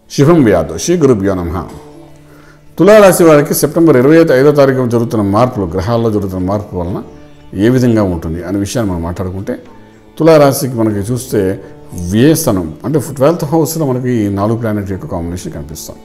శుభం వ్యాధు శ్రీ గురుభ్యో నమ తులారాశి వారికి సెప్టెంబర్ ఇరవై ఐదో తారీఖు జరుగుతున్న మార్పులు గ్రహాల్లో జరుగుతున్న మార్పు వలన ఏ విధంగా ఉంటుంది అనే విషయాన్ని మనం మాట్లాడుకుంటే తులారాశికి మనకి చూస్తే వ్యసనం అంటే ట్వెల్త్ హౌస్లో మనకి ఈ నాలుగు ప్లానెట్ యొక్క కాంబినేషన్ కనిపిస్తాం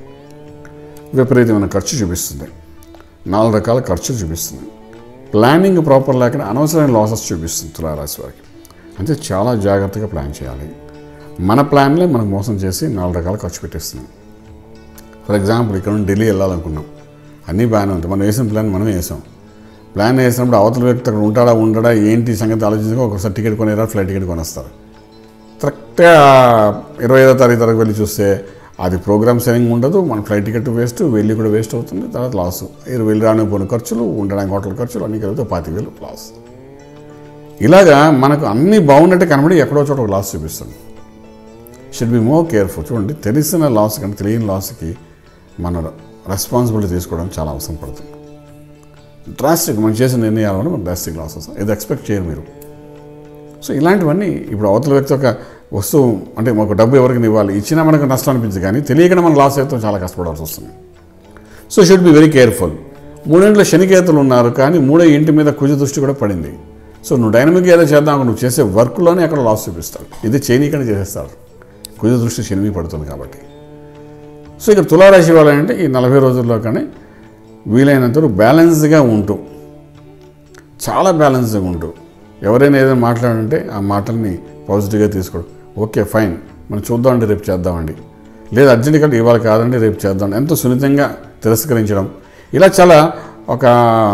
విపరీతమైన ఖర్చు చూపిస్తుంది నాలుగు రకాల ఖర్చు చూపిస్తుంది ప్లానింగ్ ప్రాపర్ లేకుండా అనవసరమైన లాసెస్ చూపిస్తుంది తులారాశి వారికి అంటే చాలా జాగ్రత్తగా ప్లాన్ చేయాలి మన ప్లాన్లే మనకు మోసం చేసి నాలుగు రకాల ఖర్చు పెట్టేస్తుంది ఫర్ ఎగ్జాంపుల్ ఇక్కడ నుండి ఢిల్లీ వెళ్ళాలనుకున్నాం అన్నీ బాగానే ఉంటాయి మనం వేసిన ప్లాన్ మనమే వేసాం ప్లాన్ వేసినప్పుడు అవతల వ్యక్తి అక్కడ ఉంటాడా ఉండడా ఏంటి సంగతి ఆలోచించుకో ఒకసారి టికెట్ కొనేరా ఫ్లైట్ టికెట్ కొనేస్తారు కరెక్ట్గా ఇరవై ఐదో తారీఖు తరకు వెళ్ళి చూస్తే అది ప్రోగ్రామ్ సెయింగ్ ఉండదు మన ఫ్లైట్ టికెట్ వేస్ట్ వెళ్ళి కూడా వేస్ట్ అవుతుంది తర్వాత లాస్ ఇరవై వెళ్ళి రాని పోయిన ఖర్చులు ఉండడానికి హోటల్ ఖర్చులు అన్ని కలిపితే పాతి వేలు లాస్ ఇలాగా మనకు అన్నీ బాగున్నట్టే కనబడి ఎక్కడో చోట ఒక లాస్ చూపిస్తుంది షుడ్ బి మోర్ కేర్ఫుల్ చూడండి తెలిసిన లాస్ కానీ తెలియని లాస్కి మన రెస్పాన్సిబిలిటీ తీసుకోవడం చాలా అవసరం పడుతుంది డ్రాస్టిక్ మనం చేసిన నిర్ణయాల వల్ల మనకు డ్రాస్టిక్ లాస్ వస్తాయి ఇది ఎక్స్పెక్ట్ చేయరు మీరు సో ఇలాంటివన్నీ ఇప్పుడు అవతల వ్యక్తి ఒక వస్తువు అంటే మాకు డబ్బు ఎవరికి ఇవ్వాలి ఇచ్చినా మనకు నష్టం అనిపించదు కానీ తెలియకుండా మనం లాస్ అయితే చాలా కష్టపడాల్సి వస్తుంది so should be very careful మూడేంట్లో శనికేతులు ఉన్నారు కానీ మూడో ఇంటి మీద కుజ దృష్టి కూడా పడింది సో నువ్వు డైనమిక్ ఏదో చేద్దాం నువ్వు చేసే వర్క్లోనే అక్కడ లాస్ చూపిస్తాడు ఇది చేయనీకనే చేసేస్తాడు కుజ దృష్టి శనిమి పడుతుంది కాబట్టి సో ఇక తులారాశి వాళ్ళు అంటే ఈ నలభై రోజుల్లో కానీ వీలైనంత వరకు బ్యాలెన్స్గా ఉంటూ చాలా బ్యాలెన్స్గా ఉంటూ ఎవరైనా ఏదైనా మాట్లాడంటే ఆ మాటల్ని పాజిటివ్గా తీసుకోవడం ఓకే ఫైన్ మనం చూద్దామండి రేపు చేద్దామండి లేదా అర్జెంటుగా ఇవాళ కాదండి రేపు చేద్దాం ఎంతో సున్నితంగా తిరస్కరించడం ఇలా చాలా ఒక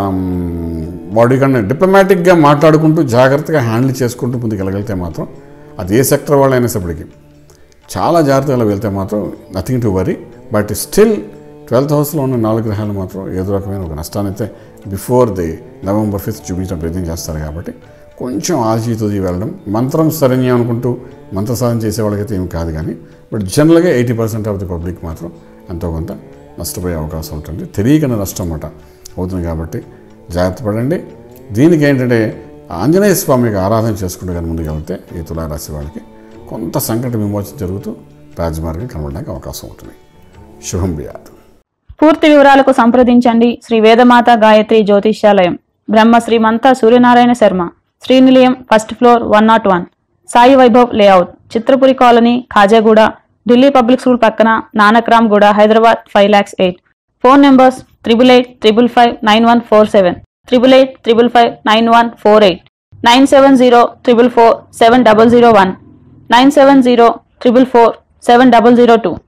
బాడీ కన్నా డిప్లొమాటిక్గా మాట్లాడుకుంటూ జాగ్రత్తగా హ్యాండిల్ చేసుకుంటూ ముందుకు వెళ్ళగలిగితే మాత్రం అది ఏ సెక్టర్ వాళ్ళైనా సప్పటికి చాలా జాగ్రత్తగా వెళ్తే మాత్రం nothing to worry but still twelfth హౌస్లో ఉన్న నాలుగు గ్రహాలు మాత్రం ఏదో రకమైన ఒక నష్టాన్ని అయితే బిఫోర్ ది నవంబర్ ఫిఫ్త్ చూపించడం ప్రయత్నం చేస్తారు కాబట్టి కొంచెం ఆచితూచి వెళ్ళడం మంత్రం సరైన అనుకుంటూ మంత్ర సాధన చేసే వాళ్ళకైతే ఏమి కాదు కానీ బట్ జనరల్గా eighty percent of the public మాత్రం ఎంతో కొంత నష్టపోయే అవకాశం ఉంటుంది తెలియకనే నష్టం అన్నమాట అవుతుంది కాబట్టి జాగ్రత్త పడండి దీనికి ఏంటంటే ఆంజనేయ స్వామికి ఆరాధన చేసుకుంటూ కానీ ముందుకు వెళ్తే ఈ తులారాశి వాళ్ళకి కొంత సంకట విమోచన జరుగుతూ రాజమార్గం కనబడడానికి అవకాశం ఉంటుంది శుభం బియాదు పూర్తి వివరాలకు సంప్రదించండి Shri Vedamata Gayatri Jyotishyalayam Brahma Srimantha Suryanarayana Sharma Srinilayam first floor one not one Sai Vaibhav layout Chitrapuri colony Khajaguda Delhi public school పక్కన Nanakram Guda Hyderabad five lakhs eight phone numbers triple eight triple five nine one four seven triple eight triple five nine one four eight nine seven zero triple four seven double zero one nine seven zero triple four seven double zero two